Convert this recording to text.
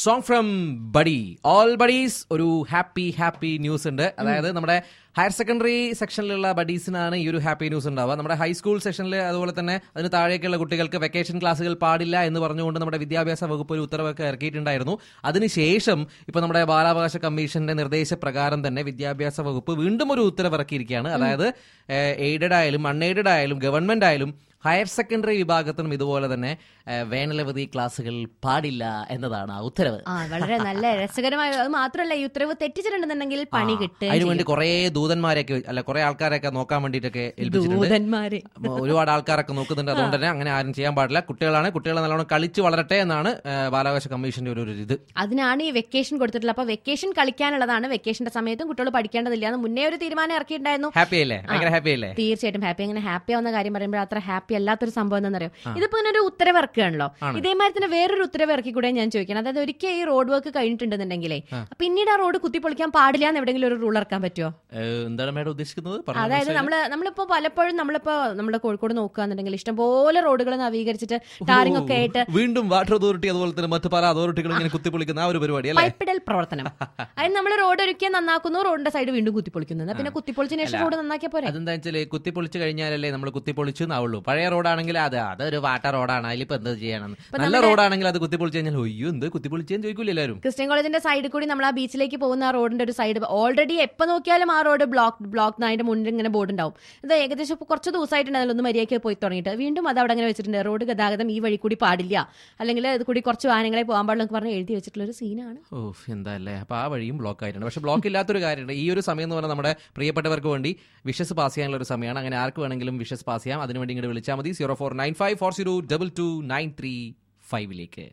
Song from buddy all buddies ഒരു happy happy news ഉണ്ട് അതായത് നമ്മുടെ ഹയർ സെക്കൻഡറി സെക്ഷനിലുള്ള ബഡീസിനാണ് ഈ ഒരു ഹാപ്പി ന്യൂസ് ഉണ്ടാവുക നമ്മുടെ ഹൈസ്കൂൾ സെക്ഷനിൽ അതുപോലെ തന്നെ അതിന് താഴേക്കുള്ള കുട്ടികൾക്ക് വെക്കേഷൻ ക്ലാസ്സുകൾ പാടില്ല എന്ന് പറഞ്ഞുകൊണ്ട് നമ്മുടെ വിദ്യാഭ്യാസ വകുപ്പ് ഒരു ഉത്തരവൊക്കെ ഇറക്കിയിട്ടുണ്ടായിരുന്നു അതിനുശേഷം ഇപ്പൊ നമ്മുടെ ബാലാവകാശ കമ്മീഷന്റെ നിർദ്ദേശപ്രകാരം തന്നെ വിദ്യാഭ്യാസ വകുപ്പ് വീണ്ടും ഒരു ഉത്തരവ് ഇറക്കിയിരിക്കുകയാണ് അതായത് എയ്ഡഡ് ആയാലും അൺഎയ്ഡഡ് ആയാലും ഗവൺമെന്റ് ആയാലും ഹയർ സെക്കൻഡറി വിഭാഗത്തിനും ഇതുപോലെ തന്നെ ഏഹ്, വേനലവധി ക്ലാസ്സുകൾ പാടില്ല എന്നതാണ് ആ ഉത്തരവ് ആ വളരെ നല്ല രസകരമായ അത് മാത്രമല്ല ഈ ഉത്തരവ് തെറ്റിച്ചിട്ടുണ്ടെന്നുണ്ടെങ്കിൽ പണി കിട്ടുക അതിനുവേണ്ടി കുറെ ദൂതന്മാരെയൊക്കെ അല്ല കുറെ ആൾക്കാരൊക്കെ നോക്കാൻ വേണ്ടിയിട്ടൊക്കെ ഏൽപ്പിച്ചിട്ടുണ്ട് ദൂതന്മാര് ഉം, ഒരുപാട് ആൾക്കാരൊക്കെ നോക്കുന്നുണ്ട് അതുകൊണ്ട് തന്നെ അങ്ങനെ ആരും ചെയ്യാൻ പാടില്ല കുട്ടികളാണ് കുട്ടികളെ നല്ലോണം കളിച്ച് വളരട്ടെ എന്നാണ് ഏഹ്, ബാലാവകാശ കമ്മീഷന്റെ ഒരു ഒരു ഇത് അതിനാണ് ഈ വെക്കേഷൻ കൊടുത്തിട്ടുള്ളത് അപ്പൊ വെക്കേഷൻ കളിക്കാനുള്ളതാണ് വെക്കേഷന്റെ സമയത്തും കുട്ടികൾ പഠിക്കേണ്ടതില്ല എന്ന് മുന്നേ ഒരു തീരുമാനം ഇറക്കിയിട്ടുണ്ടായിരുന്നു ഹാപ്പി അല്ലേ ഭയങ്കര ഹാപ്പി അല്ലേ തീർച്ചയായിട്ടും ഹാപ്പി അങ്ങനെ ഹാപ്പി ആവുന്ന കാര്യം പറയുമ്പോൾ അത്ര ഹാപ്പി അല്ലാത്തൊരു സംഭവം എന്താണെന്നറിയോ ഇതിപ്പോ ഇങ്ങനെ ഒരു ഉത്തരവ് ഇറക്കുകയാണല്ലോ ഇതേമാതിരി തന്നെ വേറൊരു ഉത്തരവ് ഇറക്കി കൂടെ ഞാൻ ചോദിക്കണം അതായത് ഒരിക്കൽ ഈ റോഡ് വർക്ക് കഴിഞ്ഞിട്ടുണ്ടെന്നുണ്ടെങ്കിലേ പിന്നീട് ആ റോഡ് കുത്തിപ്പൊളിക്കാൻ പാടില്ല എന്ന് എവിടെയെങ്കിലും ഒരു റൂൾ ഇറക്കാൻ പറ്റുമോ ഏഹ്, എന്താണ് മേഡം ഉദ്ദേശിക്കുന്നത് പറഞ്ഞോ, അതായത് മനസ്സിലായില്ല. നമ്മള് നമ്മളിപ്പോ പലപ്പോഴും നമ്മളിപ്പോ നമ്മുടെ കോഴിക്കോട് നോക്കുകയാണെന്നുണ്ടെങ്കിൽ ഇഷ്ടംപോലെ റോഡുകൾ നവീകരിച്ചിട്ട് ടാറിംഗ് ഒക്കെ ആയിട്ട് വീണ്ടും വാട്ടർ അതോറിറ്റി അതുപോലെ തന്നെ മറ്റു പല അതോറിറ്റികളും ഇങ്ങനെ കുത്തിപ്പൊളിക്കുന്ന ആ ഒരു പരിപാടി അല്ലേ പൈപ്പിടൽ പ്രവർത്തനം അതിന് നമ്മൾ റോഡ് ഒരുക്കിയാൽ നന്നാക്കുന്നു റോഡിന്റെ സൈഡ് വീണ്ടും കുത്തിപ്പൊളിക്കുന്നു എന്നാ പിന്നെ കുത്തിപ്പൊളിച്ചതിന് ശേഷം റോഡ് നന്നാക്കിയാ പോരെ അതെന്താ വെച്ചാല് കുത്തിപ്പൊളിച്ച് കഴിഞ്ഞാലല്ലേ നമ്മൾ കുത്തിപ്പൊളിച്ചു എന്നാവുള്ളൂ പഴയ റോഡാണെങ്കിൽ അത് അതൊരു വാട്ടർ റോഡാണ് അതിലിപ്പോ എന്ത് ചെയ്യണം നല്ല റോഡാണെങ്കിൽ അത് കുത്തിപ്പൊളിച്ച് കഴിഞ്ഞാൽ ഒയ്യോ എന്ത് കുത്തിപ്പൊളിച്ചെന്ന് ചോദിക്കൂല എല്ലാവരും ക്രിസ്ത്യൻ കോളേജിന്റെ സൈഡിൽ കൂടി നമ്മൾ ആ ബീച്ചിലേക്ക് പോകുന്ന ആ റോഡിന്റെ ഒരു സൈഡ് ഓൾറെഡി എപ്പോൾ നോക്കിയാലും ആ റോഡ് ബ്ലോക്ക് ബ്ലോക്ക് അതിന്റെ മുന്നിൽ ഇങ്ങനെ ബോർഡ് ഉണ്ടാവും ഇത് ഏകദേശം ഇപ്പൊ കുറച്ച് ദിവസമായിട്ടുണ്ട് അതിലൊന്ന് മര്യാദയ്ക്ക് പോയി തുടങ്ങിയിട്ട് വീണ്ടും അത് അവിടെ അങ്ങനെ വെച്ചിട്ടുണ്ട് റോഡ് ഗതാഗതം ഈ വഴി കൂടി പാടില്ല അല്ലെങ്കിൽ ഇത് കൂടി കുറച്ച് വാഹനങ്ങളെ പോകാൻ പാടില്ല എന്ന് പറഞ്ഞ് എഴുതി വെച്ചിട്ടുള്ള ഒരു സീനാണ് ഓ എന്താ അല്ലേ അപ്പൊ ആ വഴിയും ബ്ലോക്ക് ആയിട്ടുണ്ട് പക്ഷെ ബ്ലോക്ക് ഇല്ലാത്തൊരു കാര്യമുണ്ട് ഈ ഒരു സമയം എന്ന് പറഞ്ഞാൽ നമ്മുടെ പ്രിയപ്പെട്ടവർക്ക് വേണ്ടി വിഷസ് പാസ് ചെയ്യാനുള്ള ഒരു സമയമാണ് അങ്ങനെ ആർക്ക് വേണമെങ്കിലും വിഷസ് പാസ് ചെയ്യാം അതിനുവേണ്ടി ഇങ്ങോട്ട് വിളിച്ചാൽ മതി zero four nine five four zero double two nine three ഫൈവിലേക്ക്